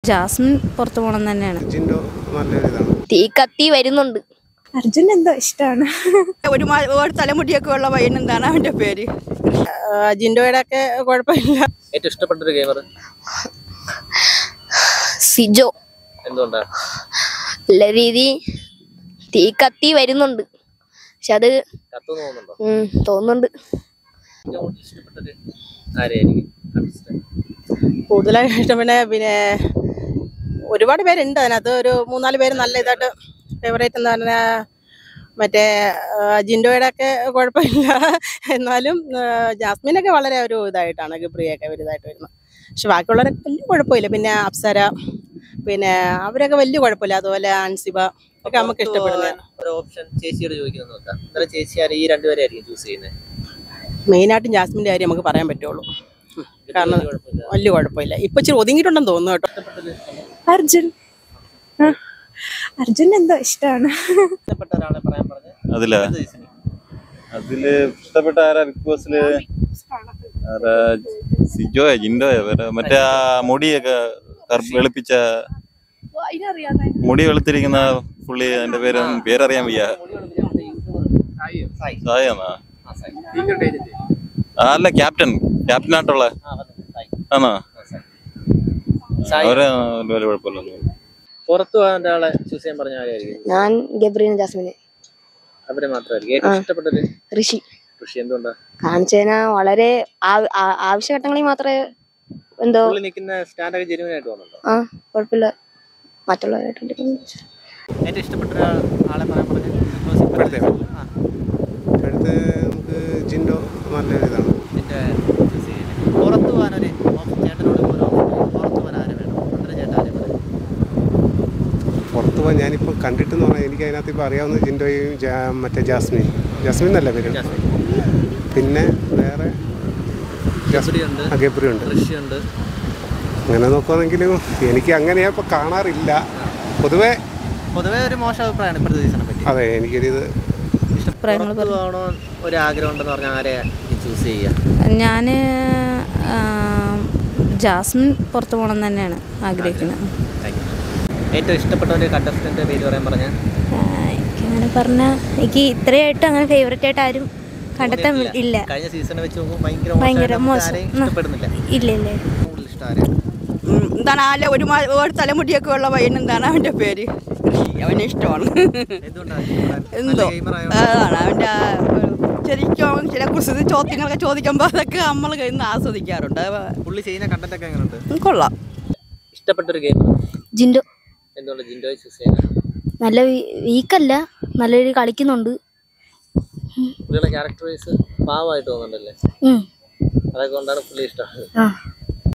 Jasmine പുറത്തു പോകണം തന്നെയാണ് ജിൻഡോ നല്ലൊരു ഇതാണ് തീ കത്തി വരുന്നുണ്ട് അർജുൻ എന്തോ ഇഷ്ടമാണ് ഒരു മാ- ഒരു തലമുടിയൊക്കെ ഉള്ള പയ്യൻ എന്താണ് അവന്റെ പേര് ജിൻഡോയുടെ ഒക്കെ കുഴപ്പമില്ല ഏറ്റവും ഇഷ്ടപ്പെട്ട ഒരു ഗെയിമർ സിജോ എന്തുകൊണ്ടാ നല്ല രീതി തീ കത്തി വരുന്നുണ്ട് പക്ഷെ അത് കത്തു തോന്നുന്നുണ്ടോ ഉം, തോന്നുന്നുണ്ട് ഏറ്റവും കൂടുതൽ ഇഷ്ടപ്പെട്ടത് ആരെയായിരിക്കും contestant? കൂടുതലായിട്ട് പിന്നെ പിന്നെ ഒരുപാട് പേരുണ്ട് അതിനകത്ത് ഒരു മൂന്നാല് പേര് നല്ല ഇതായിട്ട് ഫേവറേറ്റ് എന്ന് പറഞ്ഞാൽ മറ്റേ ആ, ജിൻഡോയുടെ ഒക്കെ കുഴപ്പമില്ല എന്നാലും ആ, ജാസ്മിനൊക്കെ വളരെ ഒരു ഇതായിട്ടാണ് ഗബ്രിയൊക്കെ ഒരു ഇതായിട്ട് വരുന്നത് പക്ഷെ ബാക്കിയുള്ളവരൊക്കെ വലിയ കുഴപ്പമില്ല പിന്നെ അപ്സര പിന്നെ അവരൊക്കെ വലിയ കുഴപ്പമില്ല അതുപോലെ അൻസിബ ഒക്കെ നമുക്ക് പുറത്ത് ഇഷ്ടപ്പെടുന്നത് പോകാൻ ഒരു ഓപ്ഷൻ ചേച്ചിയോട് ചോദിക്കുന്നത് നോക്കാം അന്നേരം ചേച്ചി ആരെ ഈ രണ്ടുപേരെ ആയിരിക്കും ചൂസ് ചെയ്യുന്നത് മെയിനായിട്ടും ജാസ്മിൻ്റെ കാര്യം നമുക്ക് പറയാൻ പറ്റുള്ളൂ ഉം. കാരണം വലിയ കുഴപ്പമില്ല. വലിയ കുഴപ്പമില്ല ഇപ്പൊ ഇച്ചിരി ഒതുങ്ങിയിട്ടുണ്ടെന്ന് തോന്നുന്നു കേട്ടോ അർജുൻ ആ, അർജുൻ എന്തോ ഇഷ്ടമാണ് ഇഷ്ടപ്പെട്ട ഒരാളെ പറയാൻ പറഞ്ഞ് അതില് ഏത് season? അതില് ഇഷ്ടപ്പെട്ട ആരാ ബിഗ് ബോസില് ആരാ സിജോയ ജിൻഡോയ വേറെ മറ്റേ ആ മുടിയൊക്കെ കറുപ്പ് വെളുപ്പിച്ച മുടി വെളുത്തിരിക്കുന്ന പുള്ളി അതിന്റെ പേര് പേരറിയാൻ വയ്യ സായെന്നാ ആ, സായി. ആ, അല്ല ക്യാപ്റ്റൻ ക്യാപ്റ്റനായിട്ടുള്ള ആ, വന്നു. സായി. ആണോ ആ, സായി. സായി. അവരെ വലിയ കുഴപ്പമില്ല പുറത്തു പോകാൻ ഒരാളെ ചൂസ് ചെയ്യാൻ പറഞ്ഞ ആരായിരിക്കും ഞാൻ ഗബ്രീന ജാസ്മിന് അവരെ മാത്രമായിരിക്കും ഏറ്റവും ഇഷ്ടപ്പെട്ടത് ഋഷി കൃഷി എന്തുകൊണ്ടാ കാണിച്ചു കഴിഞ്ഞാൽ വളരെ ആ- ആ- ആവശ്യഘട്ടങ്ങളിൽ മാത്രമേ എന്തോ പുള്ളി നിൽക്കുന്ന സ്റ്റാൻഡൊക്കെ ജെനുവിൻ ആയിട്ട് തോന്നുന്നുണ്ടോ ആ കുഴപ്പമില്ല മറ്റുള്ളവരായിട്ട് ഏറ്റവും ഇഷ്ടപ്പെട്ട ഒരാ- ആളെ പറയാൻ പറഞ്ഞു ബിഗ് ബോസിൽ ഇപ്പോഴത്തെയോ? ആ, ഇപ്പോഴത്തെ നമുക്ക് ജിൻഡോ നല്ലൊരു ഇതാണ് ഇതിന്റെ choose ചെയ്യുന്നത്. പുറത്ത് പോകാനൊരു ഓപ്ഷൻ ചേട്ടനോട് ഒരു ഓപ്ഷൻ പുറത്ത് പോകാൻ ആരെ വേണം അന്നേരം ചേട്ടൻ ആരെ പറയും പുറത്ത് പോകാൻ ഞാനിപ്പോൾ കണ്ടിട്ടെന്ന് പറഞ്ഞാൽ എനിക്ക് അതിനകത്ത് ഇപ്പോൾ അറിയാവുന്ന ജിൻഡോയും ജാ- മറ്റേ ജാസ്മിൻ ജാസ്മിൻ എന്നല്ല പേര് ജാസ്മിൻ. പിന്നെ വേറെ ജസ്റ്റിയുണ്ട് ആ ഗബ്രിയുണ്ട് ഋഷിയുണ്ട് അങ്ങനെ നോക്കുവാണെങ്കിലും എനിക്ക് അങ്ങനെ ഇപ്പോൾ കാണാറില്ല പൊതുവേ പൊതുവേ ഒരു മോശം അഭിപ്രായമാണ് ഇപ്പോഴത്തെ സീസണെ പറ്റി അതെ എനിക്കൊരിത് ഇഷ്ടം അഭിപ്രായങ്ങൾ പുറത്ത് പോകണോ ഒരു ആഗ്രഹം ഉണ്ടെന്ന് പറഞ്ഞാൽ ആരെ ചൂസ് ചെയ്യുക ഞാൻ ജാസ്മിൻ പുറത്തു പോകണം തന്നെയാണ് ആഗ്രഹിക്കുന്നത് ഏറ്റവും ഇഷ്ടപ്പെട്ട ഒരു കണ്ടസ്റ്റന്റ് പേര് പറയാൻ പറഞ്ഞാൽ അങ്ങനെ പറഞ്ഞാൽ എനിക്ക് ഇത്രയായിട്ട് അങ്ങനെ ഫേവറേറ്റ് ആയിട്ട് ആരും കണ്ടെത്താൻ ഇല്ല കഴിഞ്ഞ സീസണെ വെച്ച് നോക്കുമ്പോൾ ഭയങ്കര ഭയങ്കര മോശമായിട്ട് നമുക്ക് മോശം. ആരെയും ഉം. ഇഷ്ടപ്പെടുന്നില്ല ഇല്ല ഇല്ല കൂടുതൽ ഇഷ്ടം ആരെയാണ് ഉം, എന്താണ് ആ ഒരു മാ- ഒരു തലമുടിയൊക്കെ ഉള്ള പയ്യൻ എന്താണ് അവന്റെ പേര് അവനെ ഇഷ്ടമാണ് എന്തുകൊണ്ടാണ് ഇഷ്ടപ്പെടാൻ? നല്ല എന്തോ gamer ആയതുകൊണ്ടാ? അതാണ് അവന്റെ ആ ഒരു ശരിക്കും ചില കുസൃതി ചോദ്യങ്ങളൊക്കെ ചോദിക്കുമ്പോൾ അതൊക്കെ നമ്മൾ കയ്യിൽ നിന്ന് ആസ്വദിക്കാറുണ്ട് അത് പുള്ളി ചെയ്യുന്ന കണ്ടന്റ് ഒക്കെ എങ്ങനെയുണ്ട് കൊള്ളാം ഇഷ്ടപ്പെട്ട ഒരു ഗെയിം ജിൻഡോ എന്തുകൊണ്ട് ജിൻഡോയെ ചൂസ് ചെയ്യുന്നത് നല്ല വീക്കല്ല നല്ല രീതിയിൽ കളിക്കുന്നുണ്ട് പുള്ളിയുടെ ക്യാരക്ടർ വൈസ് പാവമായിട്ട് തോന്നുന്നുണ്ടല്ലേ ഉം. അതൊക്കെ കൊണ്ടാണ് പുള്ളി ഇഷ്ടം ആ